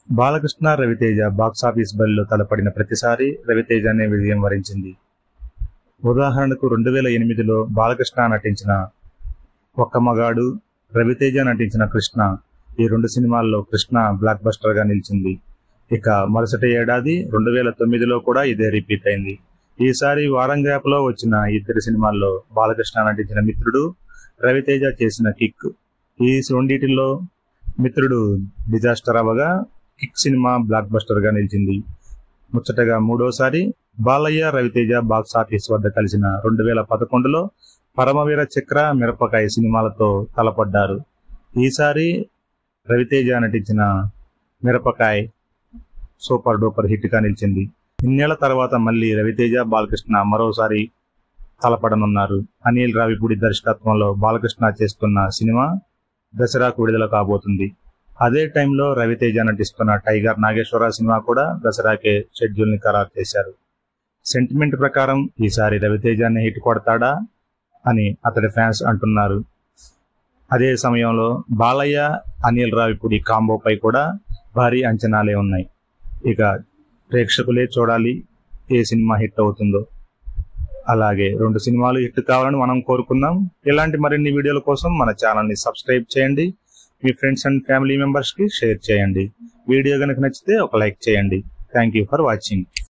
Balakrishna Raviteja box office బరిలో తలపడిన ప్రతిసారి రవితేజనే విజయం వరించింది ఉదాహరణకు రెండు వేల ఎనిమిదిలో బాలకృష్ణ నటించిన ఒక్క మగాడు రవితేజ నటించిన కృష్ణ ఈ రెండు సినిమాల్లో కృష్ణ బ్లాక్ బస్టర్ గా నిలిచింది ఇక మరుసటి ఏడాది రెండు వేల తొమ్మిదిలో కూడా ఇదే రిపీట్ అయింది ఈసారి వారం గ్యాప్ లో వచ్చిన ఇద్దరు సినిమాల్లో బాలకృష్ణ నటించిన మిత్రుడు రవితేజ చేసిన కిక్ ఈ రెండింటిలో మిత్రుడు డిజాస్టర్ అవ్వగా కిక్ సినిమా బ్లాక్ బస్టర్ గా నిలిచింది ముచ్చటగా మూడోసారి బాలయ్య రవితేజ బాక్స్ ఆఫీస్ వద్ద కలిసిన రెండు వేల పదకొండులో పరమవీర చక్ర మిరపకాయ సినిమాలతో తలపడ్డారు ఈసారి రవితేజ నటించిన మిరపకాయ్ సూపర్ డూపర్ హిట్ గా నిలిచింది ఇన్నేళ్ల తర్వాత మళ్ళీ రవితేజ బాలకృష్ణ మరోసారి తలపడనున్నారు అనిల్ రావిపూడి దర్శకత్వంలో బాలకృష్ణ చేస్తున్న సినిమా దసరాకు విడుదల కాబోతుంది అదే టైంలో రవితేజ నటిస్తున్న టైగర్ నాగేశ్వర సినిమా కూడా దసరాకే షెడ్యూల్ ని ఖరారు చేశారు సెంటిమెంట్ ప్రకారం ఈసారి రవితేజాన్ని హిట్ కొడతాడా అని అతడి ఫ్యాన్స్ అంటున్నారు అదే సమయంలో బాలయ్య అనిల్ రావిపూడి కాంబోపై కూడా భారీ అంచనాలే ఉన్నాయి ఇక ప్రేక్షకులే చూడాలి ఏ సినిమా హిట్ అవుతుందో అలాగే రెండు సినిమాలు హిట్ కావాలని మనం కోరుకుందాం ఇలాంటి మరిన్ని వీడియోల కోసం మన ఛానల్ ని సబ్స్క్రైబ్ చేయండి మీ ఫ్రెండ్స్ అండ్ ఫ్యామిలీ మెంబర్స్ కి షేర్ చేయండి వీడియో కనుక నచ్చితే ఒక లైక్ చేయండి థ్యాంక్ యూ ఫర్ వాచింగ్